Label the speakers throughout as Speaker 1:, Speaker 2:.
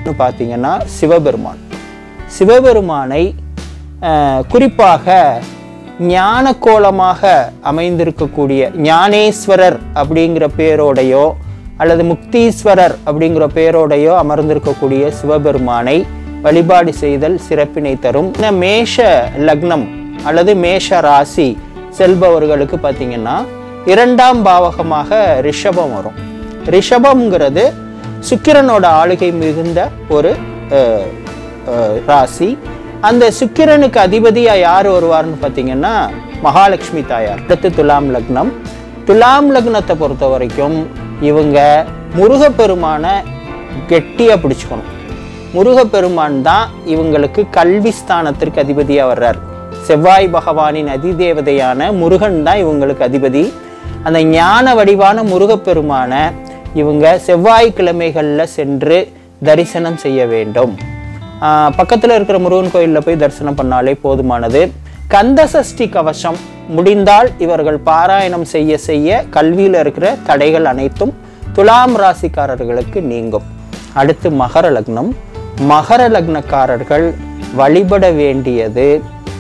Speaker 1: பார்த்தீங்கன்னா சிவபெருமான் சிவபெருமானை அஹ், குறிப்பாக ஞான கோலமாக அமைந்திருக்கக்கூடிய ஞானேஸ்வரர் அப்படிங்கிற பேரோடையோ அல்லது முக்தீஸ்வரர் அப்படிங்கிற பேரோடையோ அமர்ந்திருக்கக்கூடிய சிவபெருமானை வழிபாடு செய்தல் சிறப்பினை தரும் இந்த மேஷ லக்னம் அல்லது மேஷ ராசி செல்பவர்களுக்கு பார்த்தீங்கன்னா இரண்டாம் பாவகமாக ரிஷபம் வரும் ரிஷபம்ங்கிறது சுக்கிரனோட ஆளுகை மிகுந்த ஒரு அஹ், அஹ், ராசி அந்த சுக்கிரனுக்கு அதிபதியா யார் வருவார்னு பார்த்தீங்கன்னா மகாலட்சுமி தாயார் அடுத்து துலாம் லக்னம் துலாம் லக்னத்தை பொறுத்த வரைக்கும் இவங்க முருகப்பெருமானை கெட்டியா பிடிச்சுக்கணும் முருகப்பெருமான் தான் இவங்களுக்கு கல்வி ஸ்தானத்திற்கு அதிபதியா வர்றார் செவ்வாய் பகவானின் அதிதேவதையான முருகன் தான் இவங்களுக்கு அதிபதி அந்த ஞான வடிவான முருகப்பெருமான இவங்க செவ்வாய்க்கிழமைகளில் சென்று தரிசனம் செய்ய வேண்டும் ஆஹ் பக்கத்துல இருக்கிற முருகன் கோயிலில் போய் தரிசனம் பண்ணாலே போதுமானது கந்த சஷ்டி கவசம் முடிந்தால் இவர்கள் பாராயணம் செய்ய செய்ய கல்வியில் இருக்கிற தடைகள் அனைத்தும் துலாம் ராசிக்காரர்களுக்கு நீங்கும் அடுத்து மகர லக்னம் மகர லக்னக்காரர்கள் வழிபட வேண்டியது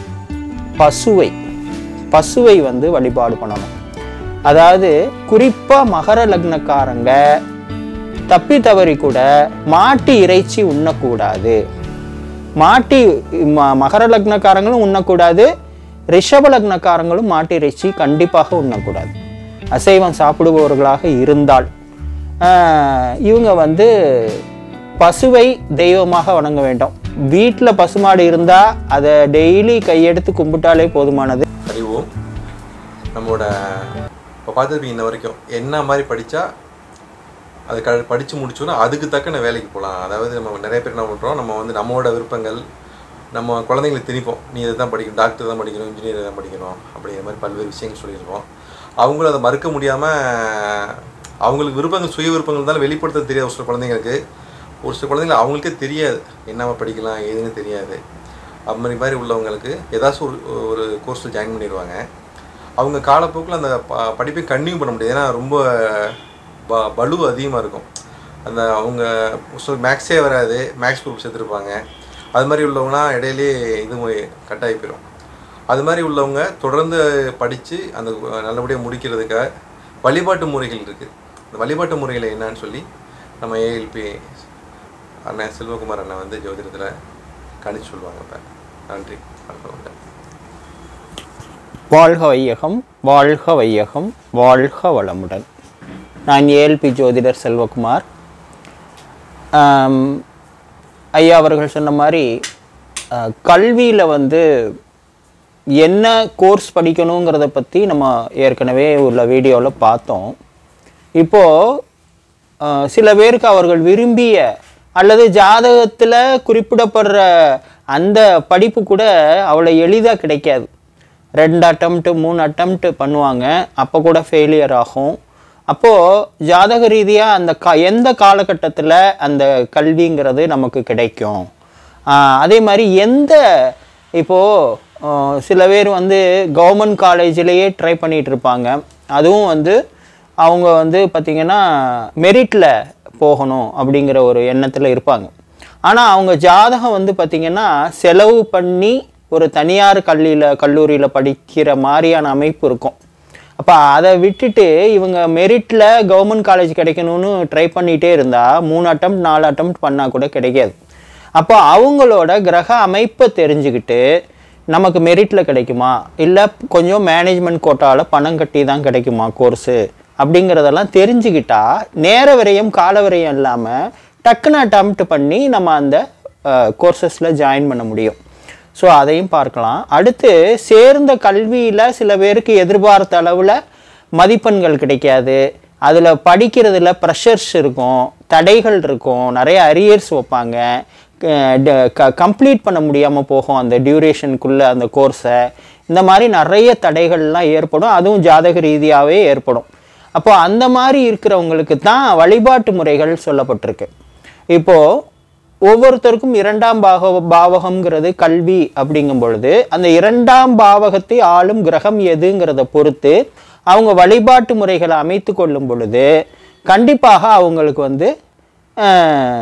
Speaker 1: பசுவை பசுவை வந்து வழிபாடு பண்ணணும் அதாவது குறிப்பா மகர லக்னக்காரங்க தப்பி தவறி கூட மாட்டு இறைச்சி உண்ணக்கூடாது மாட்டி ம- மகர லக்னக்காரங்களும் உண்ணக்கூடாது ரிஷப லக்னக்காரங்களும் மாட்டு இறைச்சி கண்டிப்பாக உண்ணக்கூடாது அசைவம் சாப்பிடுபவர்களாக இருந்தால் ஆஹ், இவங்க வந்து பசுவை தெய்வமாக வணங்க வேண்டும் வீட்டில் பசுமாடு இருந்தால் அதை டெய்லி கையெடுத்து கும்பிட்டாலே போதுமானது
Speaker 2: அறிவோம் நம்மளோட இப்போ பார்த்துருப்பீங்க இன்ன வரைக்கும் என்ன மாதிரி படித்தா அது க படித்து முடிச்சோன்னா அதுக்கு தக்கன வேலைக்கு போகலாம் அதாவது நம்ம நிறைய பேர் என்ன பண்ணுறோம் நம்ம வந்து நம்மளோட விருப்பங்கள் நம்ம குழந்தைங்களுக்கு திணிப்போம் நீ இதை தான் படிக்கணும் டாக்டர் தான் படிக்கணும் இன்ஜினியர் தான் படிக்கணும் அப்படிங்கிற மாதிரி பல்வேறு விஷயங்கள் சொல்லியிருப்போம் அவங்களும் அதை மறுக்க முடியாமல் அவங்களுக்கு விருப்பங்கள் சுய விருப்பங்கள் இருந்தாலும் வெளிப்படுத்த தெரியாது ஒரு சில குழந்தைங்களுக்கு ஒரு சில குழந்தைங்களுக்கு அவங்களுக்கே தெரியாது என்னவா படிக்கலாம் ஏதுன்னு தெரியாது அது மாதிரி மாதிரி உள்ளவங்களுக்கு ஏதாச்சும் ஒரு ஒரு கோர்ஸில் ஜாயின் பண்ணிடுவாங்க அவங்க காலப்போக்கில் அந்த ப படிப்பை கன்டினியூ பண்ண முடியாது ஏன்னா ரொம்ப ப பலு அதிகமாக இருக்கும் அந்த அவங்க சொல் மேக்ஸே வராது மேக்ஸ் குரூப் சேர்த்துருப்பாங்க அது மாதிரி உள்ளவங்களாம் இடையிலே இது கட் ஆகி போயிடும் அது மாதிரி உள்ளவங்க தொடர்ந்து படித்து அந்த நல்லபடியாக முடிக்கிறதுக்காக வழிபாட்டு முறைகள் இருக்குது அந்த வழிபாட்டு முறைகள் என்னன்னு சொல்லி நம்ம ஏஎல்பி அண்ணன் செல்வகுமார் அண்ணன் வந்து ஜோதிடத்தில் கணிச்சு சொல்லுவாங்க இப்போ நன்றி வணக்கம்
Speaker 1: வாழ்க வையகம் வாழ்க வையகம் வாழ்க வளமுடன் நான் ஏஎல்பி ஜோதிடர் செல்வகுமார் ஆம், ஐயா அவர்கள் சொன்ன மாதிரி கல்வியில் வந்து என்ன கோர்ஸ் படிக்கணுங்கிறத பற்றி நம்ம ஏற்கனவே உள்ள வீடியோவில் பார்த்தோம் இப்போது சில பேருக்கு அவர்கள் விரும்பிய அல்லது ஜாதகத்தில் குறிப்பிடப்படுற அந்த படிப்பு கூட அவ்வளோ எளிதாக கிடைக்காது ரெண்டு அட்டம்ப்ட் மூணு அட்டம்ப்ட் பண்ணுவாங்க அப்போ கூட ஃபெயிலியர் ஆகும் அப்போது ஜாதக ரீதியாக அந்த கா எந்த காலகட்டத்தில் அந்த கல்விங்கிறது நமக்கு கிடைக்கும் ஆஹ் அதே மாதிரி எந்த இப்போது சில பேர் வந்து கவர்மெண்ட் காலேஜ்லேயே ட்ரை பண்ணிகிட்டு இருப்பாங்க அதுவும் வந்து அவங்க வந்து பார்த்திங்கன்னா மெரிட்டில் போகணும் அப்படிங்கிற ஒரு எண்ணத்தில் இருப்பாங்க ஆனால் அவங்க ஜாதகம் வந்து பார்த்திங்கன்னா செலவு பண்ணி ஒரு தனியார் கல்வியில் கல்லூரியில் படிக்கிற மாதிரியான அமைப்பு இருக்கும் அப்போ அதை விட்டுட்டு இவங்க மெரிட்டில் கவர்மெண்ட் காலேஜ் கிடைக்கணும்னு ட்ரை பண்ணிகிட்டே இருந்தால் மூணு அட்டம் நாலு அட்டம் பண்ணால் கூட கிடைக்காது அப்போ அவங்களோட கிரக அமைப்பை தெரிஞ்சுக்கிட்டு நமக்கு மெரிட்டில் கிடைக்குமா இல்லை கொஞ்சம் மேனேஜ்மெண்ட் கோட்டாவில் பணம் கட்டி தான் கிடைக்குமா கோர்ஸு அப்படிங்கிறதெல்லாம் தெரிஞ்சுக்கிட்டா நேர விரயம் கால விரயம் இல்லாமல் டக்குன்னு அட்டம்ப்ட் பண்ணி நம்ம அந்த கோர்சஸில் ஜாயின் பண்ண முடியும் ஸோ அதையும் பார்க்கலாம் அடுத்து சேர்ந்த கல்வியில் சில பேருக்கு எதிர்பார்த்த அளவில் மதிப்பெண்கள் கிடைக்காது அதில் படிக்கிறதுல ப்ரெஷர்ஸ் இருக்கும் தடைகள் இருக்கும் நிறைய அரியர்ஸ் வைப்பாங்க கம்ப்ளீட் பண்ண முடியாமல் போகும் அந்த டியூரேஷனுக்குள்ளே அந்த கோர்ஸை இந்த மாதிரி நிறைய தடைகள்லாம் ஏற்படும் அதுவும் ஜாதக ரீதியாகவே ஏற்படும் அப்போ அந்த மாதிரி இருக்கிறவங்களுக்கு தான் வழிபாட்டு முறைகள் சொல்லப்பட்டிருக்கு இப்போது ஒவ்வொருத்தருக்கும் இரண்டாம் பாக பாவகம்ங்கிறது கல்வி அப்படிங்கும் பொழுது அந்த இரண்டாம் பாவகத்தை ஆளும் கிரகம் எதுங்கிறத பொறுத்து அவங்க வழிபாட்டு முறைகளை அமைத்து கொள்ளும் பொழுது கண்டிப்பாக அவங்களுக்கு வந்து அஹ்,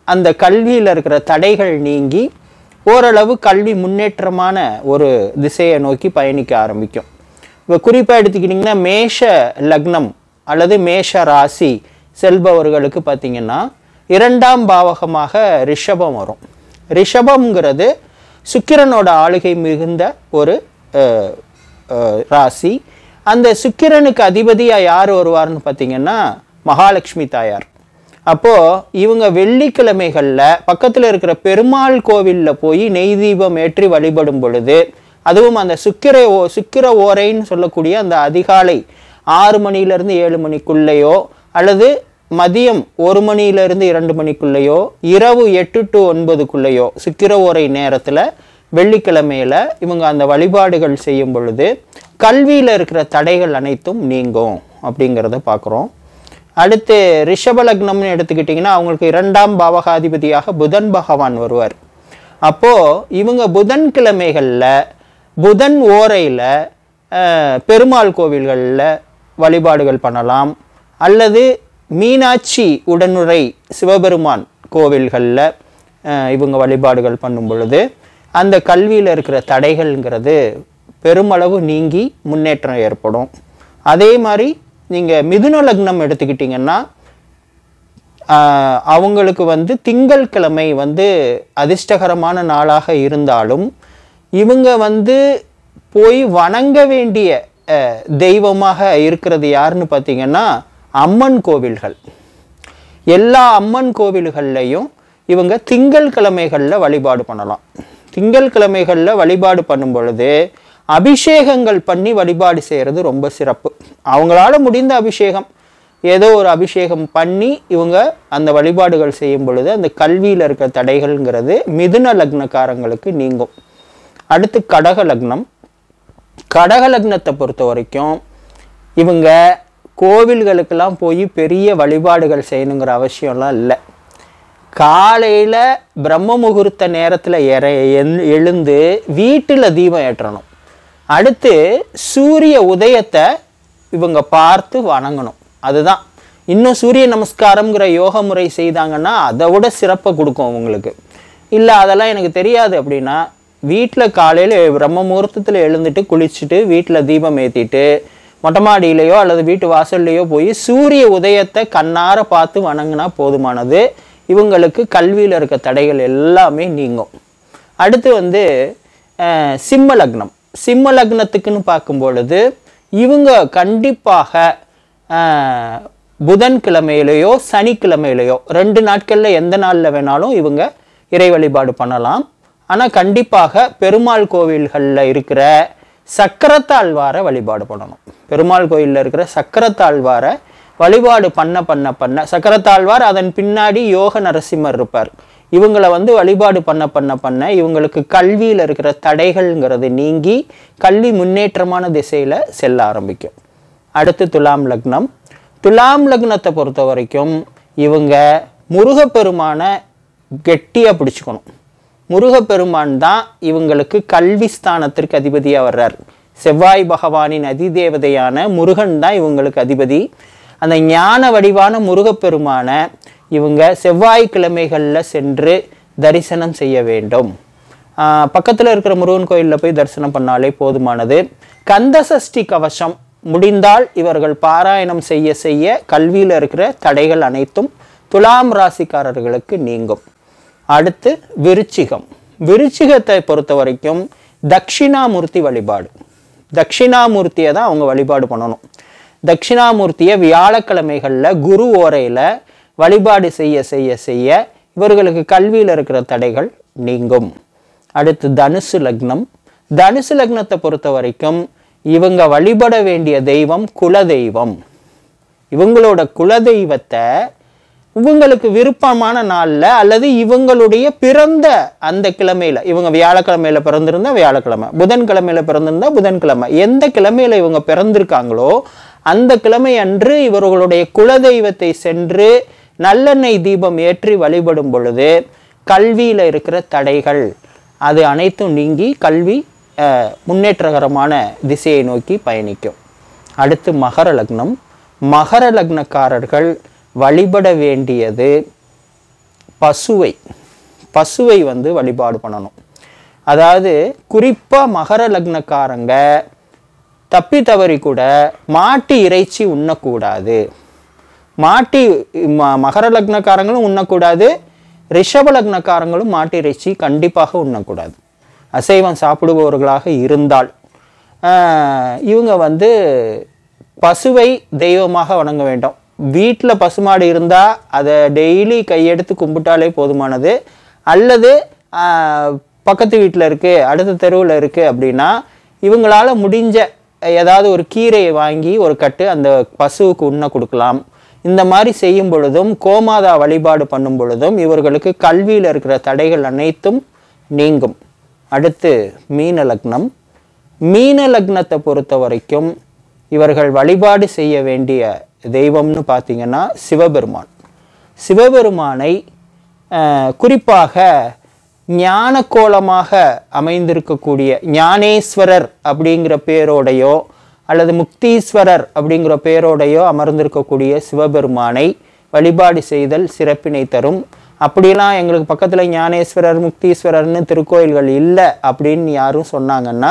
Speaker 1: அந்த கல்வியில் இருக்கிற தடைகள் நீங்கி ஓரளவு கல்வி முன்னேற்றமான ஒரு திசையை நோக்கி பயணிக்க ஆரம்பிக்கும் இப்போ குறிப்பாக எடுத்துக்கிட்டிங்கன்னா மேஷ லக்னம் அல்லது மேஷ ராசி செல்பவர்களுக்கு பார்த்தீங்கன்னா இரண்டாம் பாவகமாக ரிஷபம் வரும் ரிஷபம்ங்கிறது சுக்கிரனோட ஆளுகை மிகுந்த ஒரு அஹ், அஹ், ராசி அந்த சுக்கிரனுக்கு அதிபதியாக யார் வருவார்னு பார்த்தீங்கன்னா மகாலட்சுமி தாயார் அப்போது இவங்க வெள்ளிக்கிழமைகளில் பக்கத்தில் இருக்கிற பெருமாள் கோவிலில் போய் நெய் தீபம் ஏற்றி வழிபடும் பொழுது அதுவும் அந்த சுக்கிர ஓ சுக்கிர ஓரைன்னு சொல்லக்கூடிய அந்த அதிகாலை ஆறு மணியிலேருந்து ஏழு மணிக்குள்ளேயோ அல்லது மதியம் ஒரு மணியிலிருந்து இரண்டு மணிக்குள்ளேயோ இரவு எட்டு டு ஒன்பதுக்குள்ளேயோ சுக்கிர ஓரை நேரத்தில் வெள்ளிக்கிழமையில இவங்க அந்த வழிபாடுகள் செய்யும் பொழுது கல்வியில் இருக்கிற தடைகள் அனைத்தும் நீங்கும் அப்படிங்கிறத பார்க்குறோம் அடுத்து ரிஷப லக்னம்னு எடுத்துக்கிட்டிங்கன்னா அவங்களுக்கு இரண்டாம் பாவகாதிபதியாக புதன் பகவான் வருவார் அப்போது இவங்க புதன்கிழமைகளில் புதன் ஓரையில் பெருமாள் கோவில்களில் வழிபாடுகள் பண்ணலாம் அல்லது மீனாட்சி உடனுரை சிவபெருமான் கோவில்களில் இவங்க வழிபாடுகள் பண்ணும் பொழுது அந்த கல்வியில் இருக்கிற தடைகள்ங்கிறது பெருமளவு நீங்கி முன்னேற்றம் ஏற்படும் அதே மாதிரி நீங்கள் மிதுன லக்னம் எடுத்துக்கிட்டிங்கன்னா ஆஹ், அவங்களுக்கு வந்து திங்கட்கிழமை வந்து அதிர்ஷ்டகரமான நாளாக இருந்தாலும் இவங்க வந்து போய் வணங்க வேண்டிய அஹ், தெய்வமாக இருக்கிறது யாருன்னு பார்த்தீங்கன்னா அம்மன் கோவில்கள் எல்லா அம்மன் கோவில்கள்லையும் இவங்க திங்கட்கிழமைகளில் வழிபாடு பண்ணலாம் திங்கட்கிழமைகளில் வழிபாடு பண்ணும் பொழுது அபிஷேகங்கள் பண்ணி வழிபாடு செய்கிறது ரொம்ப சிறப்பு அவங்களால முடிந்த அபிஷேகம் ஏதோ ஒரு அபிஷேகம் பண்ணி இவங்க அந்த வழிபாடுகள் செய்யும் பொழுது அந்த கல்வியில் இருக்க தடைகள்ங்கிறது மிதுன லக்னக்காரங்களுக்கு நீங்கும் அடுத்து கடக லக்னம் கடக லக்னத்தை பொறுத்த வரைக்கும் இவங்க கோவில்களுக்கெல்லாம் போய் பெரிய வழிபாடுகள் செய்யணுங்கிற அவசியம்லாம் இல்லை காலையில் பிரம்ம முகூர்த்த நேரத்தில் எற எழு- எழுந்து வீட்டில் தீபம் ஏற்றணும் அடுத்து சூரிய உதயத்தை இவங்க பார்த்து வணங்கணும் அதுதான் இன்னும் சூரிய நமஸ்காரம்ங்கிற யோக முறை செய்தாங்கன்னா அதை விட சிறப்பை கொடுக்கும் அவங்களுக்கு இல்லை அதெல்லாம் எனக்கு தெரியாது அப்படின்னா வீட்டில் காலையில் பிரம்ம முகூர்த்தத்தில் எழுந்துட்டு குளிச்சுட்டு வீட்டில் தீபம் ஏற்றிட்டு மொட்டை மாடியிலையோ அல்லது வீட்டு வாசல்லையோ போய் சூரிய உதயத்தை கண்ணார பார்த்து வணங்கினா போதுமானது இவங்களுக்கு கல்வியில் இருக்க தடைகள் எல்லாமே நீங்கும் அடுத்து வந்து அஹ், சிம்ம லக்னம் சிம்ம லக்னத்துக்குன்னு பார்க்கும் பொழுது இவங்க கண்டிப்பாக அஹ், புதன்கிழமையிலையோ சனிக்கிழமையிலையோ ரெண்டு நாட்களில் எந்த நாளில் வேணாலும் இவங்க இறை வழிபாடு பண்ணலாம் ஆனால் கண்டிப்பாக பெருமாள் கோவில்களில் இருக்கிற சக்கரத்தாழ்வாரை வழிபாடு பண்ணணும் பெருமாள் கோயிலில் இருக்கிற சக்கரத்தாழ்வாரை வழிபாடு பண்ண பண்ண பண்ண சக்கரத்தாழ்வார் அதன் பின்னாடி யோக நரசிம்மர் இருப்பார் இவங்களை வந்து வழிபாடு பண்ண பண்ண பண்ண இவங்களுக்கு கல்வியில் இருக்கிற தடைகள்ங்கிறது நீங்கி கல்வி முன்னேற்றமான திசையில் செல்ல ஆரம்பிக்கும் அடுத்து துலாம் லக்னம் துலாம் லக்னத்தை பொறுத்த வரைக்கும் இவங்க முருகப்பெருமானை கெட்டியாக பிடிச்சுக்கணும் முருகப்பெருமான் தான் இவங்களுக்கு கல்வி ஸ்தானத்திற்கு அதிபதியாக வர்றார் செவ்வாய் பகவானின் அதிதேவதையான முருகன் தான் இவங்களுக்கு அதிபதி அந்த ஞான வடிவான முருகப்பெருமானை இவங்க செவ்வாய்க்கிழமைகளில் சென்று தரிசனம் செய்ய வேண்டும் பக்கத்தில் இருக்கிற முருகன் கோயிலில் போய் தரிசனம் பண்ணாலே போதுமானது கந்த சஷ்டி கவசம் முடிந்தால் இவர்கள் பாராயணம் செய்ய செய்ய கல்வியில் இருக்கிற தடைகள் அனைத்தும் துலாம் ராசிக்காரர்களுக்கு நீங்கும் அடுத்து விருச்சிகம் விருச்சிகத்தை பொறுத்த வரைக்கும் தட்சிணாமூர்த்தி வழிபாடு தட்சிணாமூர்த்தியை தான் அவங்க வழிபாடு பண்ணணும் தட்சிணாமூர்த்தியை வியாழக்கிழமைகளில் குரு ஓரையில் வழிபாடு செய்ய செய்ய செய்ய இவர்களுக்கு கல்வியில் இருக்கிற தடைகள் நீங்கும் அடுத்து தனுசு லக்னம் தனுசு லக்னத்தை பொறுத்த வரைக்கும் இவங்க வழிபட வேண்டிய தெய்வம் குலதெய்வம் இவங்களோட குலதெய்வத்தை இவங்களுக்கு விருப்பமான நாளில் அல்லது இவங்களுடைய பிறந்த அந்த கிழமையில இவங்க வியாழக்கிழமையில பிறந்திருந்தா வியாழக்கிழமை புதன்கிழமையில பிறந்திருந்தா புதன்கிழமை எந்த கிழமையில இவங்க பிறந்திருக்காங்களோ அந்த கிழமை அன்று இவர்களுடைய குலதெய்வத்தை சென்று நல்லெண்ணெய் தீபம் ஏற்றி வழிபடும் பொழுது கல்வியில் இருக்கிற தடைகள் அது அனைத்தும் நீங்கி கல்வி அஹ், முன்னேற்றகரமான திசையை நோக்கி பயணிக்கும் அடுத்து மகர லக்னம் மகர லக்னக்காரர்கள் வழிபட வேண்டியது பசுவை பசுவை வந்து வழிபாடு பண்ணணும் அதாவது குறிப்பாக மகர லக்னக்காரங்க தப்பி தவறி கூட மாட்டு இறைச்சி உண்ணக்கூடாது மாட்டி ம- மகர லக்னக்காரங்களும் உண்ணக்கூடாது ரிஷப லக்னக்காரங்களும் மாட்டு இறைச்சி கண்டிப்பாக உண்ணக்கூடாது அசைவம் சாப்பிடுபவர்களாக இருந்தால் ஆஹ், இவங்க வந்து பசுவை தெய்வமாக வணங்க வேண்டும் வீட்டில் பசுமாடு இருந்தால் அதை டெய்லி கையெடுத்து கும்பிட்டாலே போதுமானது அல்லது ஆஹ், பக்கத்து வீட்டில் இருக்குது அடுத்த தெருவில் இருக்குது அப்படின்னா இவங்களால முடிஞ்ச ஏதாவது ஒரு கீரையை வாங்கி ஒரு கட்டு அந்த பசுவுக்கு உண்ண கொடுக்கலாம் இந்த மாதிரி செய்யும் பொழுதும் கோமாதா வழிபாடு பண்ணும் பொழுதும் இவர்களுக்கு கல்வியில் இருக்கிற தடைகள் அனைத்தும் நீங்கும் அடுத்து மீன லக்னம் மீன லக்னத்தை பொறுத்த வரைக்கும் இவர்கள் வழிபாடு செய்ய வேண்டிய தெய்வம்னு பார்த்தீங்கன்னா சிவபெருமான் சிவபெருமானை அஹ், குறிப்பாக ஞான கோலமாக அமைந்திருக்கக்கூடிய ஞானேஸ்வரர் அப்படிங்கிற பேரோடையோ அல்லது முக்தீஸ்வரர் அப்படிங்கிற பேரோடையோ அமர்ந்திருக்கக்கூடிய சிவபெருமானை வழிபாடு செய்தல் சிறப்பினை தரும் அப்படிலாம் எங்களுக்கு பக்கத்தில் ஞானேஸ்வரர் முக்தீஸ்வரர்னு திருக்கோயில்கள் இல்லை அப்படின்னு யாரும் சொன்னாங்கன்னா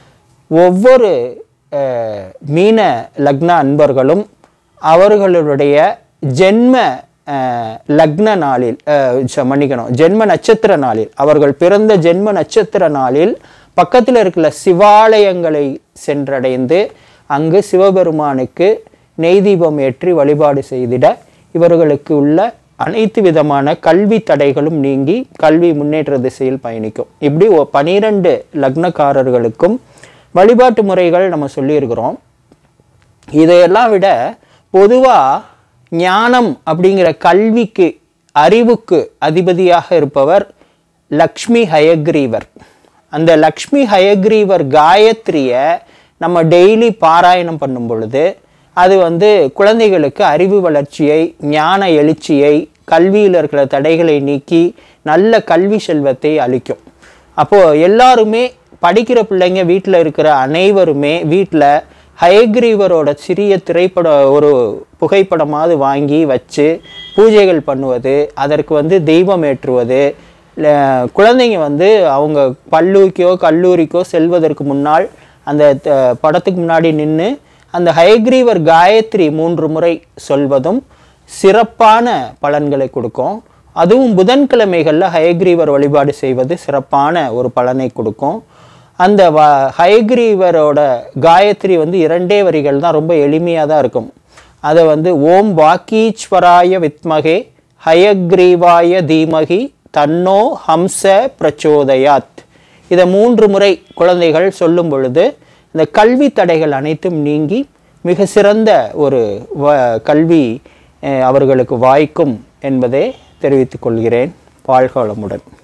Speaker 1: ஒவ்வொரு அஹ், மீன லக்ன அன்பர்களும் அவர்களுடைய ஜென்ம அஹ், லக்ன நாளில் அஹ், ச- மன்னிக்கணும் ஜென்ம நட்சத்திர நாளில் அவர்கள் பிறந்த ஜென்ம நட்சத்திர நாளில் பக்கத்தில் இருக்கிற சிவாலயங்களை சென்றடைந்து அங்கு சிவபெருமானுக்கு நெய் தீபம் ஏற்றி வழிபாடு செய்திட இவர்களுக்கு உள்ள அனைத்து விதமான கல்வி தடைகளும் நீங்கி கல்வி முன்னேற்ற திசையில் பயணிக்கும் இப்படி ஒ- பனிரெண்டு லக்னக்காரர்களுக்கும் வழிபாட்டு முறைகள் நம்ம சொல்லியிருக்கிறோம் இதையெல்லாம் விட பொதுவாக ஞானம் அப்படிங்கிற கல்விக்கு அறிவுக்கு அதிபதியாக இருப்பவர் லக்ஷ்மி ஹயக்ரீவர் அந்த லக்ஷ்மி ஹயக்ரீவர் காயத்ரியை நம்ம டெய்லி பாராயணம் பண்ணும் பொழுது அது வந்து குழந்தைகளுக்கு அறிவு வளர்ச்சியை ஞான எழுச்சியை கல்வியில் இருக்கிற தடைகளை நீக்கி நல்ல கல்வி செல்வத்தை அளிக்கும் அப்போது எல்லாருமே படிக்கிற பிள்ளைங்க வீட்டில் இருக்கிற அனைவருமே வீட்டில் ஹயக்ரீவரோட சிறிய திரைப்பட ஒரு புகைப்படமாவது வாங்கி வச்சு பூஜைகள் பண்ணுவது அதற்கு வந்து தெய்வம் ஏற்றுவது இல்ல, குழந்தைங்க வந்து அவங்க பள்ளிக்கோ கல்லூரிக்கோ செல்வதற்கு முன்னால் அந்த த- படத்துக்கு முன்னாடி நின்று அந்த ஹயக்ரீவர் காயத்ரி மூன்று முறை சொல்வதும் சிறப்பான பலன்களை கொடுக்கும் அதுவும் புதன்கிழமைகளில் ஹயக்ரீவர் வழிபாடு செய்வது சிறப்பான ஒரு பலனை கொடுக்கும் அந்த வ ஹயக்ரீவரோட காயத்ரி வந்து இரண்டே வரிகள் தான் ரொம்ப எளிமையாக தான் இருக்கும் அதை வந்து ஓம் வாக்கீஸ்வராய வித்மகே ஹயக்ரீவாய தீமகி தன்னோ ஹம்ச பிரச்சோதயாத் இதை மூன்று முறை குழந்தைகள் சொல்லும் பொழுது இந்த கல்வி தடைகள் அனைத்தும் நீங்கி மிக சிறந்த ஒரு வ கல்வி அஹ், அவர்களுக்கு வாய்க்கும் என்பதை தெரிவித்துக் கொள்கிறேன் வாழ்க வளமுடன்